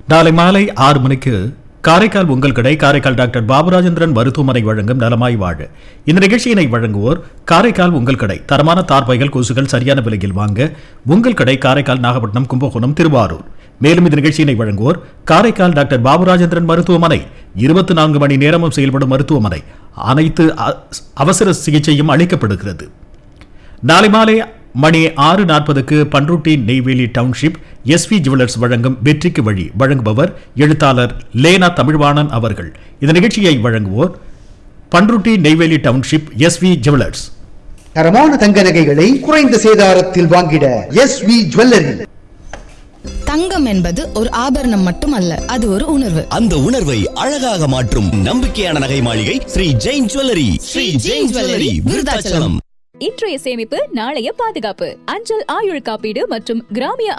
நாளை மாலை ஆறு மணிக்கு காரைக்கால் உங்கள் கடை காரைக்கால் டாக்டர் பாபுராஜேந்திரன் மருத்துவமனை வழங்கும் நலமாய் வாழ இந்த நிகழ்ச்சியினை வழங்குவோர் காரைக்கால் உங்கள் கடை தரமான தார்பாய்கள் கொசுகள் சரியான விலையில் வாங்க உங்கள் கடை காரைக்கால் நாகப்பட்டினம் கும்பகோணம் திருவாரூர் மேலும் இந்த நிகழ்ச்சியினை வழங்குவோர் காரைக்கால் டாக்டர் பாபுராஜேந்திரன் மருத்துவமனை இருபத்தி நான்கு மணி நேரமும் செயல்படும் மருத்துவமனை அனைத்து அ- அவசர சிகிச்சையும் அளிக்கப்படுகிறது நாளை மாலை மணி ஆறு நாற்பதுக்கு Panruti Neyveli township SV Jewellers வழங்கும் வெற்றிக்கு வழி வழங்குபவர் எழுத்தாளர் லேனா தமிழ்வாணன் அவர்கள் இந்த நிகழ்ச்சியை வழங்குவோர் Panruti Neyveli township SV Jewellers தரமான தங்க நகைகளை குறைந்த சேதாரத்தில் வாங்கிட எஸ் வி ஜுவல்லரி தங்கம் என்பது ஒரு ஆபரணம் மட்டுமல்ல அது ஒரு உணர்வு அந்த உணர்வை அழகாக மாற்றும் நம்பிக்கையான நகை மாளிகை ஸ்ரீ ஜெயின் ஜுவல்லரி ஸ்ரீ ஜெயின் ஜுவல்லரி விருதாச்சலம் இன்றைய சேமிப்பு நாளைய பாதுகாப்பு அஞ்சல் ஆயுள் காப்பீடு மற்றும் கிராமிய